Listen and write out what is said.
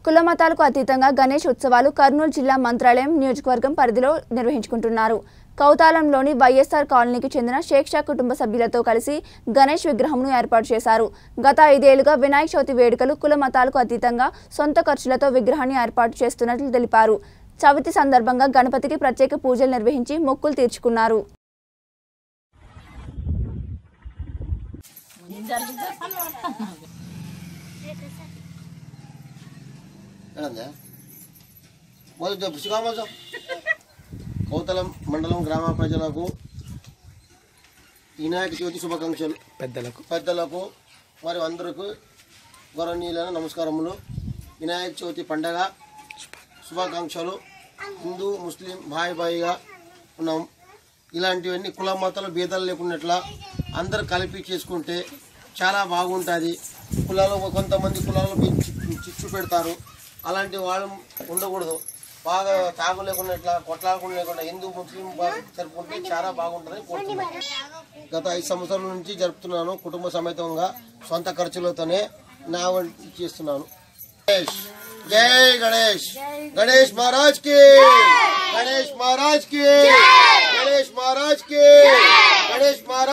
కుల మతాలకు అతీతంగా గణేష్ ఉత్సవాలు కర్నూలు జిల్లా మంత్రాలయం నియోజకవర్గం పరిధిలో నిర్వహించుకుంటున్నారు కౌతాలంలోని వైఎస్ఆర్ కాలనీకి చెందిన షేక్ షా కుటుంబ సభ్యులతో కలిసి గణేష్ విగ్రహంను ఏర్పాటు చేశారు గత ఐదేళ్లుగా వినాయక చవితి వేడుకలు కుల మతాలకు అతీతంగా సొంత ఖర్చులతో విగ్రహాన్ని ఏర్పాటు చేస్తున్నట్లు తెలిపారు చవితి సందర్భంగా గణపతికి ప్రత్యేక పూజలు నిర్వహించి మొక్కులు తీర్చుకున్నారు ఏంటంటే మొదటి చెప్పు శ్రీకామోజ కౌతలం మండలం గ్రామ ప్రజలకు వినాయక చవితి శుభాకాంక్షలు పెద్దలకు పెద్దలకు మరి అందరికీ గౌరవనీయులైన నమస్కారములు వినాయక చవితి పండగ శుభాకాంక్షలు హిందూ ముస్లిం బాయ్ బాయిగా ఉన్నాం ఇలాంటివన్నీ కుల మతాలు భేదాలు లేకున్నట్లా అందరు కలిపి చేసుకుంటే చాలా బాగుంటుంది కులాలు కొంతమంది కులాలు చిచ్చు చిచ్చు పెడతారు అలాంటి వాళ్ళు ఉండకూడదు బాగా తాగు లేకున్నట్లా కొట్లాడకుండా లేకుండా హిందూ ముస్లిం బాగా జరుపుకుంటే చాలా బాగుంటుందని కోరుతున్నాను గత ఐదు సంవత్సరాల నుంచి జరుపుతున్నాను కుటుంబ సమేతంగా సొంత ఖర్చులతోనే నా వంటి చేస్తున్నాను గణేష్ జై గణేష్ గణేష్ మహారాజ్ కి గణేష్ మహారాజ్ కి గణేష్ మహారాజ్ కి గణేష్ మహారాజ్